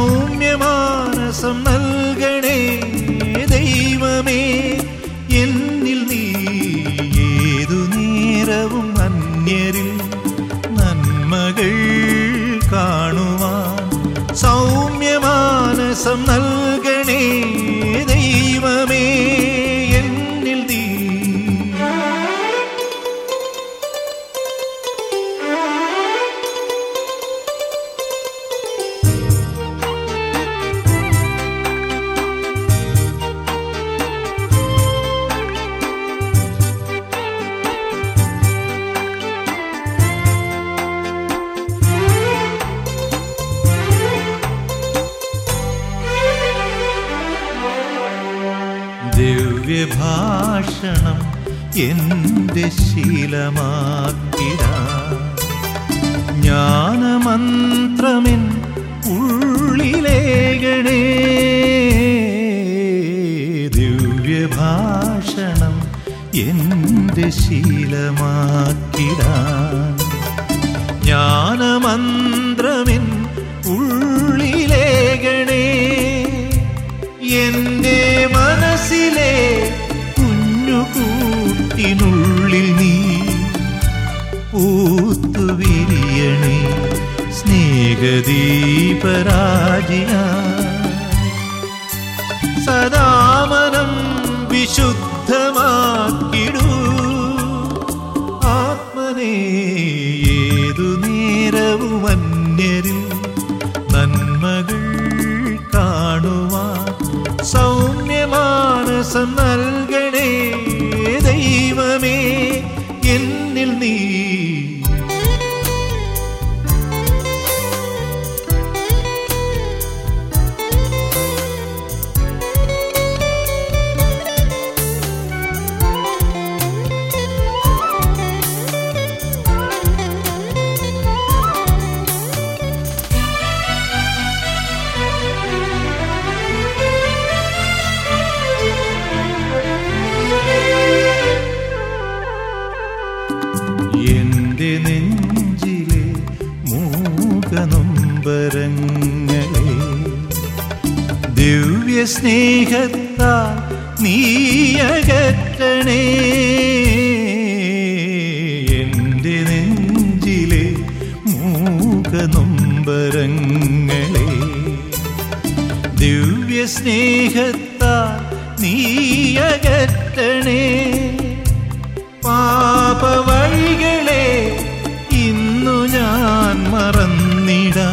സൗമ്യമാനസം നൽകണേ ദൈവമേ എന്നിൽ നീ ഏതു നേരവും അന്യരിൽ നന്മകൾ കാണുവാൻ സൗമ്യമാനസം നൽകണേ ദൈവമേ എന്നിൽ നീ ദിവ്യഭാഷണം എന്റെ ശീലമാക്കിട ജ്ഞാനമന്ത്രമിൻ ഉള്ളിലേകണേ ദിവ്യഭാഷണം എന്റെ ശീലമാക്കിടാൻ ജ്ഞാനമന്ത്രമിൻ ഉള്ളിലേകണേ എന്റെ മനസ്സിലെ കുഞ്ഞുകൂട്ടിനുള്ളിൽ നീ പൂത്തുവിരിയണേ സ്നേഹദീപരാജിയ സദാമനം വിശുദ്ധമാക്കിടൂ ആത്മനേ ഏതു നേരവും അന്യരിൽ നന്മകൾ കാണുവാൻ സൗമ്യമാനസം നൽകണേ ദൈവമേ എന്നിൽ നീ എന്റെ നെഞ്ചിലെ മൂകനൊമ്പരങ്ങളെ ദിവ്യ സ്നേഹത്താൽ നീയകറ്റണേ എന്റെ നെഞ്ചിലെ മൂകനൊമ്പരങ്ങളെ ദിവ്യ സ്നേഹത്താൽ നീയകറ്റണേ പാപവഴികളെ ഇന്നു ഞാൻ മറന്നിടാ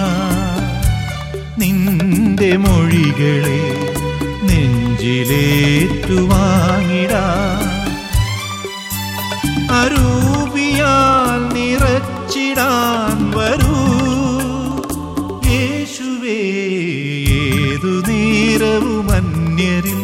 നിന്റെ മൊഴികളെ നെഞ്ചിലേറ്റുവാങ്ങിടാ അരൂപിയാൽ നിറച്ചിടാൻ വരൂ യേശുവേ ഏതു നേരവും അന്യരിൽ